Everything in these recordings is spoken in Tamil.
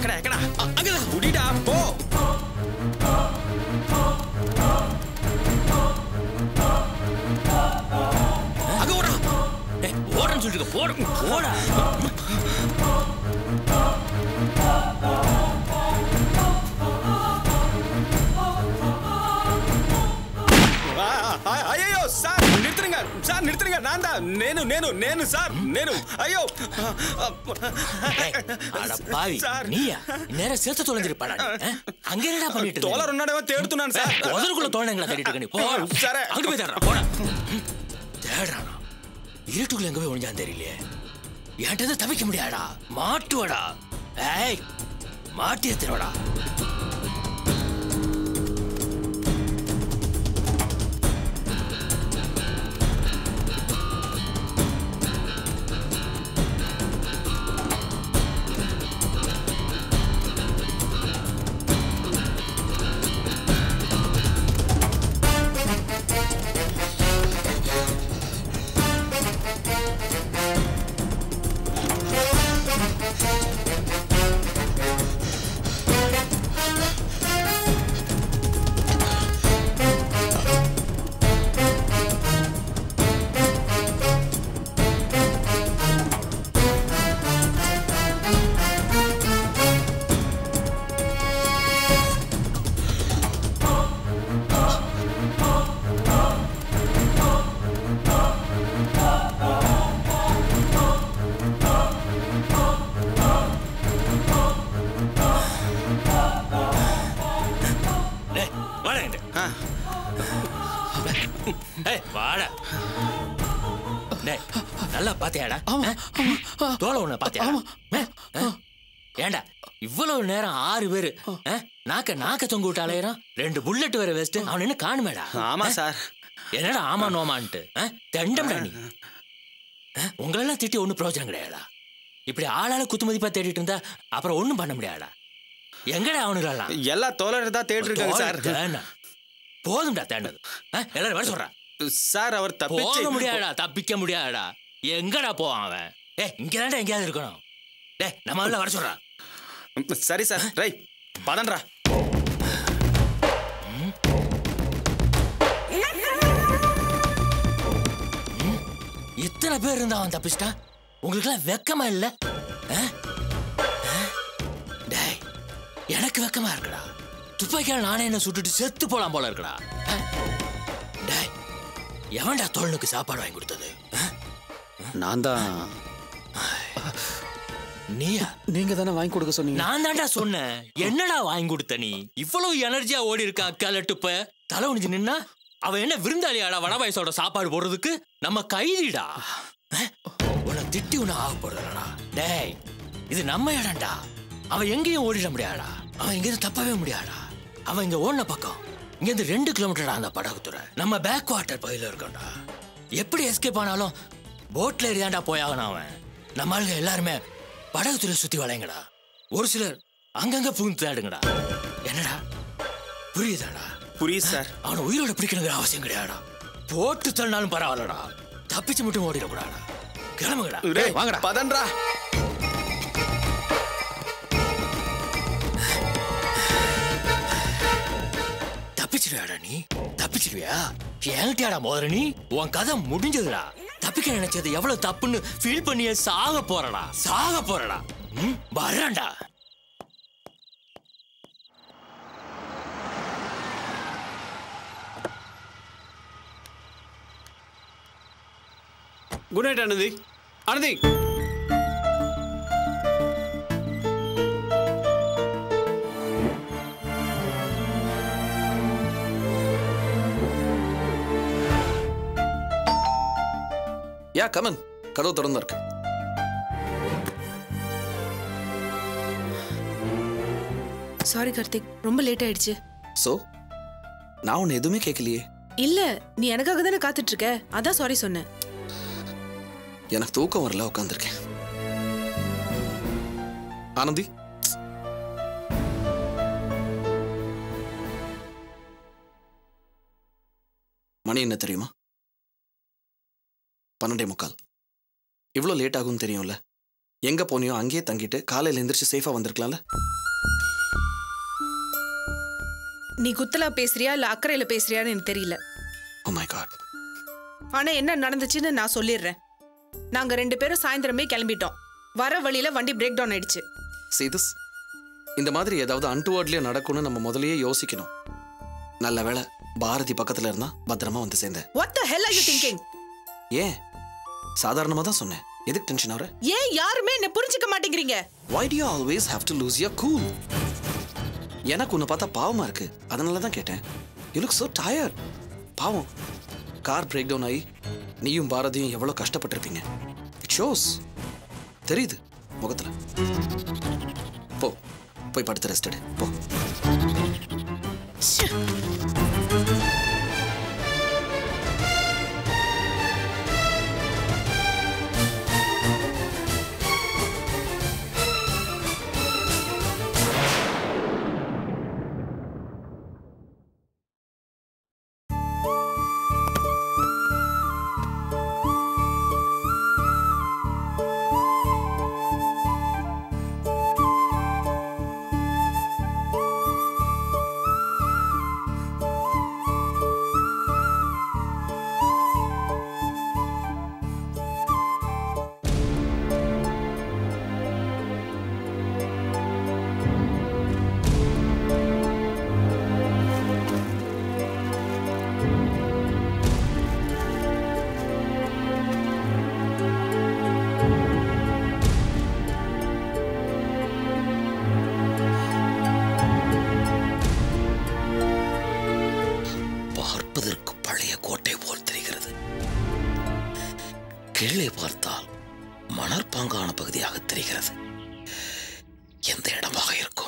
எக்கடா எக்கடா அ- அங்கதான் குடிடா போ அங்க ஓடா டேய், ஓடுன்னு சொல்லிட்டு இருக்க, போடு போடா అయ్యో సార్ నిడుతురుగా సార్ నిడుతురుగా నాందా నేను నేను నేను సార్ నేను అయ్యో டேய், அட பாவி சார். நீயா நேரம் சேர்த்து தொலைஞ்சிருப்பாடா நீ, ஆ? அங்க என்னடா பண்ணிட்டு இருந்த? తోలరు ఉన్నాడేమో తేడుతున్నాను సార్ ஏய், உதடுக்குள்ள தோழங்களா தேடிட்டு இருக்க நீ போ சரி. அங்க போய் தேடுறா போடா தேடுறானா இருட்டுக்குள்ள எங்க போய் ஒழிஞ்சான்னு தெரியலையே என்கிட்ட தப்பிக்க முடியாடா மாட்டுவடா ஏய் மாட்டிய திருவடா டேய், வாடா இங்க. ஏய், வாடா. டேய், நல்லா பாத்தியாடா ஆ? தோலை உன்னை பாத்தியா ஆ? ஆ? ஏன்டா இவ்வளவு நேரம் ஆறு பேரு ஆ? நாக்க நாக்க தொங்க விட்டு அலையறான் ரெண்டு புல்லட் வேற வேஸ்ட் அவன் என்ன காணுமேடா ஆமா ஆ? சார் என்னடா ஆமா நோமான்ட்டு ஆ? தண்டம்டா நீ ஆ? உங்களெல்லாம் திட்டி ஒன்றும் பிரயோஜனம் கிடையாதா இப்படி ஆளால குத்து மதிப்பா தேடிட்டு இருந்தா அப்புறம் ஒண்ணும் பண்ண முடியாதா எங்கடா அவனுங்களெல்லாம் எல்லா தோழர் தான் தேடி இருக்காங்க சார் தேனா. போதும்டா தேண்டது ஆ, எல்லாரும் வர சொல்றா சார் அவர் போக தப்பிச்சு முடியாதா தப்பிக்க முடியாதா எங்கடா போவான் அவன் ஏ இங்க தான்டா எங்கேயாவது இருக்கணும் டேய் நம்ம உள்ள வர சொல்றா சரி சார் ரைட் பதன்றா இத்தனை பேர் இருந்தா அவன் தப்பிச்சிட்டான் உங்களுக்குலாம் வெக்கமா இல்ல ஆ? ஆ? டேய் எனக்கு வெக்கமா இருக்குடா துப்பாக்கியால் நானே என்ன சுட்டுட்டு செத்து போலாம் போல இருக்குடா ஆ? டேய் எவன்டா தோழனுக்கு சாப்பாடு வாங்கி கொடுத்தது ஆ? நான் தான் நீயா நீங்க தானே வாங்கி கொடுக்க சொன்னீங்க நான் தான்டா சொன்னேன் என்னடா வாங்கி கொடுத்த நீ இவ்வளவு எனர்ஜியா ஓடி இருக்கா கலட்டுப்ப தலை குனிஞ்சு நின்னா அவன் என்ன விருந்தாளியாடா வட வயசோட சாப்பாடு போடுறதுக்கு நம்ம கைதிடா அஹ், உன்னை திட்டி உன்னை ஆக போடுறடா டேய் இது நம்ம இடம்டா அவன் எங்கேயும் ஓடிட முடியாடா அவன் எங்கேயும் தப்பவே முடியாடா அவன் இங்க ஓடின பக்கம் இங்க இருந்து ரெண்டு கிலோமீட்டர் அந்த படகுத்துறை நம்ம பேக் வாட்டர் பகுதியில் இருக்கோம்டா எப்படி எஸ்கேப் ஆனாலும் போட்ல ஏறிதாண்டா போயாகணும் அவன் நம்ம ஆளுங்க எல்லாருமே படகுத்துறை சுத்தி வளைங்கடா ஒரு சிலர் அங்கங்க புகுந்து தேடுங்கடா என்னடா புரியுதாடா புரியுது சார் அவனை உயிரோட பிடிக்கணுங்கிற அவசியம் கிடையாடா போட்டு தள்ளினாலும் பரவாயில்லடா தப்பிச்சு மட்டும் ஓடிடக்கூடாடா கிளம்புங்கடா டேய், வாங்கடா பதன்றா தப்பிச்சிருவியாடா நீ தப்பிச்சிருவியா என்கிட்டயாடா மோதிர நீ உன் கதை முடிஞ்சதுடா தப்பிக்க நினைச்சது எவ்வளவு தப்புன்னு ஃபீல் பண்ணியே சாக போறடா சாக போறடா ம், வர்றேன்டா good night Anandhi Anandhi yeah come on கதவு திறந்து இருக்கு சாரி கார்த்திக் ரொம்ப லேட் ஆயிடுச்சு ஸோ நான் உன்னை எதுவுமே கேட்கலையே இல்ல நீ எனக்காக தானே காத்துட்டு இருக்க அதான் சாரி சொன்னேன் எனக்கு தூக்கம் வரல உட்காந்துருக்கேன் ஆனந்தி மணி என்ன தெரியுமா பன்னெண்டே முக்கால் இவ்வளோ லேட் ஆகும்னு தெரியும்ல எங்க போனியோ அங்கேயே தங்கிட்டு காலையில எந்திரிச்சு சேஃபா வந்திருக்கலாம்ல நீ குத்தலா பேசுறியா இல்ல அக்கறையில பேசுறியான்னு எனக்கு தெரியல ஓ மை காட் ஆனா என்ன நடந்துச்சுன்னு நான் சொல்லிடுறேன் நாங்க ரெண்டு பேரும் சாயந்தரமே கிளம்பிட்டோம் வர வழியில வண்டி பிரேக் டவுன் ஆயிடுச்சு see this இந்த மாதிரி ஏதாவது அன்டுவர்ட்லயே நடக்கும்னு நம்ம முதல்லயே யோசிக்கணும் நல்ல வேளை பாரதி பக்கத்துல இருந்தா பத்திரமா வந்து சேர்ந்தேன் what the hell are you thinking ஏன் சாதாரணமா தான் சொன்னேன் எதுக்கு டென்ஷன் ஆகுற ஏன் யாருமே என்ன புரிஞ்சுக்க மாட்டேங்கிறீங்க why do you always have to lose your cool எனக்கு உன்னை பார்த்தா பாவமா இருக்கு அதனால தான் கேட்டேன் யூ லுக் so tired பாவம் கார் பிரேக் டவுன் ஆகி நீயும் பாரதியும் எவ்வளோ கஷ்டப்பட்டிருப்பீங்க இட் ஷோஸ் தெரியுது முகத்துல போ போய் படுத்து ரெஸ்ட் எடு போ பார்ப்பதற்கு பழைய கோட்டை போல் தெரிகிறது கீழே பார்த்தால் மணற்பாங்கான பகுதியாக தெரிகிறது எந்த இடமாக இருக்கும்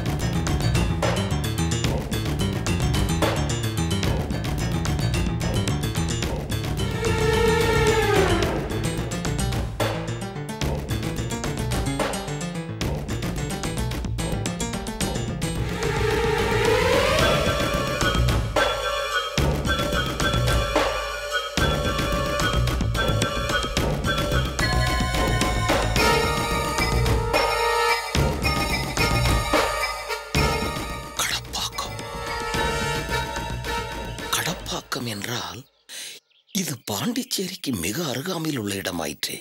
கடப்பாக்கம் கடப்பாக்கம் என்றால் இது பாண்டிச்சேரிக்கு மிக அருகாமையில் உள்ள இடமாயிற்றே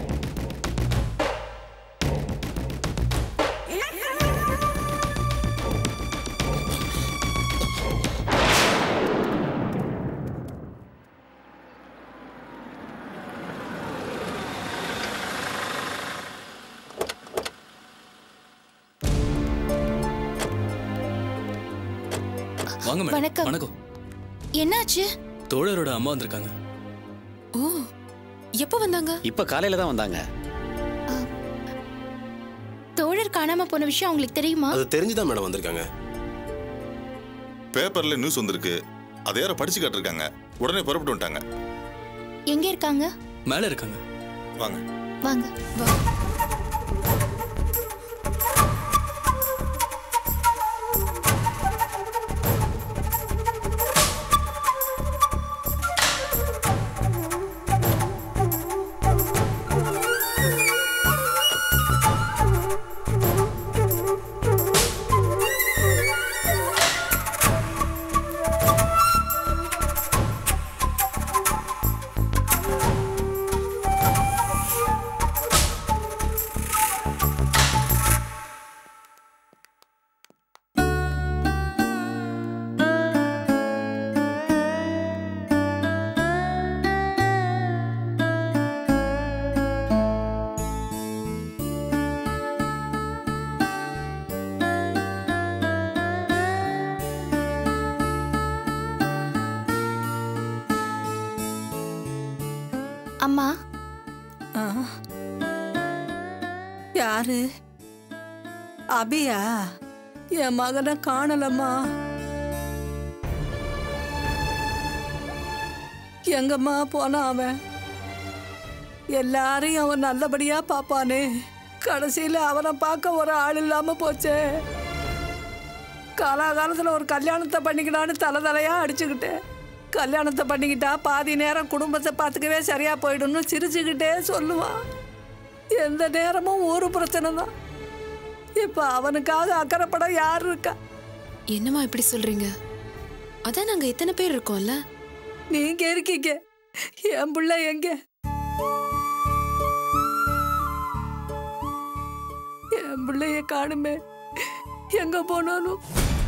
வாங்க மேடம் வணக்கம். வணக்கம் என்னாச்சு தோழரோட அம்மா வந்திருக்காங்க ஓ எப்போ வந்தாங்க இப்ப காலையில தான் வந்தாங்க தோழர் காணாம போன விஷயம் உங்களுக்கு தெரியுமா அது தெரிஞ்சுதான் மேடம் வந்திருக்காங்க பேப்பர்ல நியூஸ் வந்திருக்கு அதை யாரோ படிச்சு காட்டிருக்காங்க உடனே புறப்பட்டு வந்துட்டாங்க எங்க இருக்காங்க மேல இருக்காங்க வாங்க வாங்க அம்மா ஆ. யாரு அபியா என் மகனை காணலம்மா எங்கம்மா போனான் அவன் எல்லாரையும் அவன் நல்லபடியா பாப்பானே கடைசியில அவனை பார்க்க ஒரு ஆள் இல்லாம போச்சே காலாகாலத்துல ஒரு கல்யாணத்தை பண்ணிக்கலான்னு தலை தலையா அடிச்சுக்கிட்டேன் கல்யாணத்தை பண்ணிக்கிட்டா பாதி நேரம் குடும்பத்தை பார்த்துக்கவே சரியா போயிடும்னு சிரிச்சுக்கிட்டே சொல்லுவான் எந்த நேரமும் ஒரு பிரச்சனை தான் இப்ப அவனுக்காக அக்கறைப்பட யார் இருக்கா என்னம்மா இப்படி சொல்றீங்க அதான் நாங்க இத்தனை பேர் இருக்கோம்ல நீங்க இருக்கீங்க என் பிள்ளை எங்க என் பிள்ளைய காணுமே எங்க போனாலும்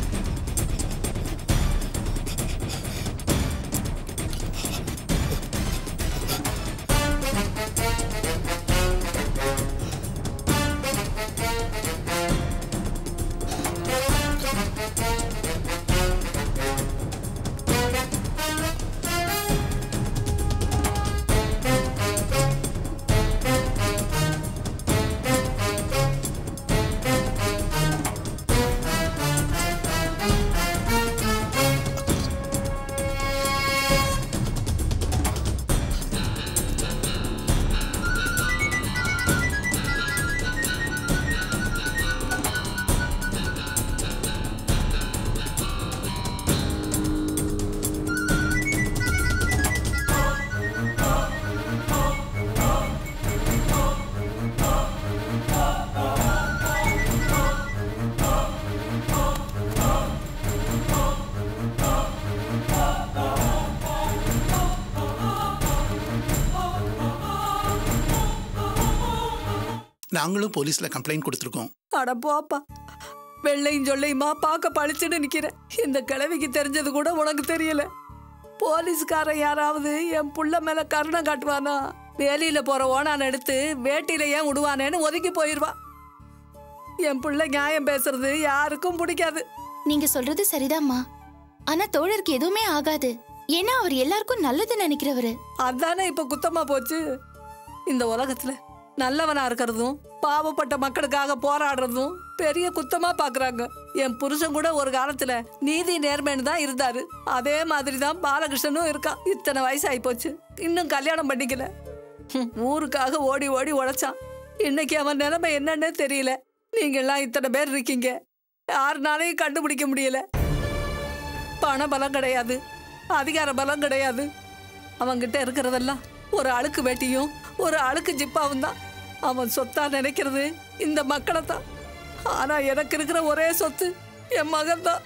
நாங்களும் போலீஸ்ல கம்ப்ளைண்ட் கொடுத்துருக்கோம் அட போப்பா வெள்ளையும் சொல்லையுமா பார்க்க பழிச்சுன்னு நிக்கிறேன் இந்த கிழவிக்கு தெரிஞ்சது கூட உனக்கு தெரியல போலீஸ்காரன் யாராவது என் புள்ள மேல கருணை காட்டுவானா வேலியில போற ஓனான் எடுத்து வேட்டியில ஏன் விடுவானேன்னு ஒதுக்கி போயிடுவா என் புள்ள நியாயம் பேசுறது யாருக்கும் பிடிக்காது நீங்க சொல்றது சரிதாம்மா ஆனா தோழருக்கு எதுவுமே ஆகாது ஏன்னா அவர் எல்லாருக்கும் நல்லது நினைக்கிறவரு அதானே இப்ப குத்தமா போச்சு இந்த உலகத்துல நல்லவனா இருக்கிறதும் பாவப்பட்ட மக்களுக்காக போராடுறதும் பெரிய குத்தமா பாக்குறாங்க என் புருஷன் கூட ஒரு காலத்துல நீதி நேர்மைன்னு தான் இருந்தாரு அதே மாதிரி தான் பாலகிருஷ்ணனும் இருக்கான் இத்தனை வயசு ஆகி போச்சு இன்னும் கல்யாணம் பண்ணிக்கல ஹம், ஊருக்காக ஓடி ஓடி உழைச்சான் இன்னைக்கு அவன் நிலைமை என்னன்னே தெரியல நீங்க எல்லாம் இத்தனை பேர் இருக்கீங்க யாருனாலையும் கண்டுபிடிக்க முடியல பண பலம் கிடையாது அதிகார பலம் கிடையாது அவன்கிட்ட இருக்கிறதெல்லாம் ஒரு அழுக்கு வேட்டியும் ஒரு அழுக்கு ஜிப்பாவும் தான் அவன் சொத்தா நினைக்கிறது இந்த மக்களை தான் ஆனா எனக்கு இருக்கிற ஒரே சொத்து என் மகன் தான்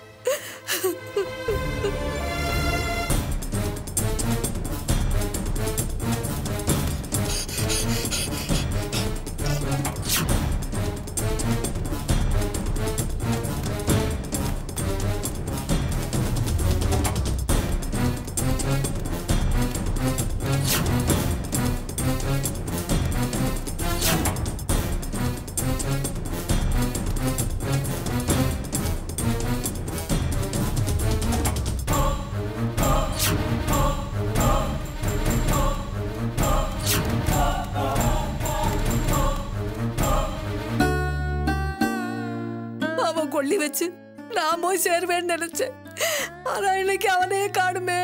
அவன் கொல்லி வச்சு நான் போய் சேருவேன்னு நினைச்சேன் ஆனா இன்னைக்கு அவனே காணுமே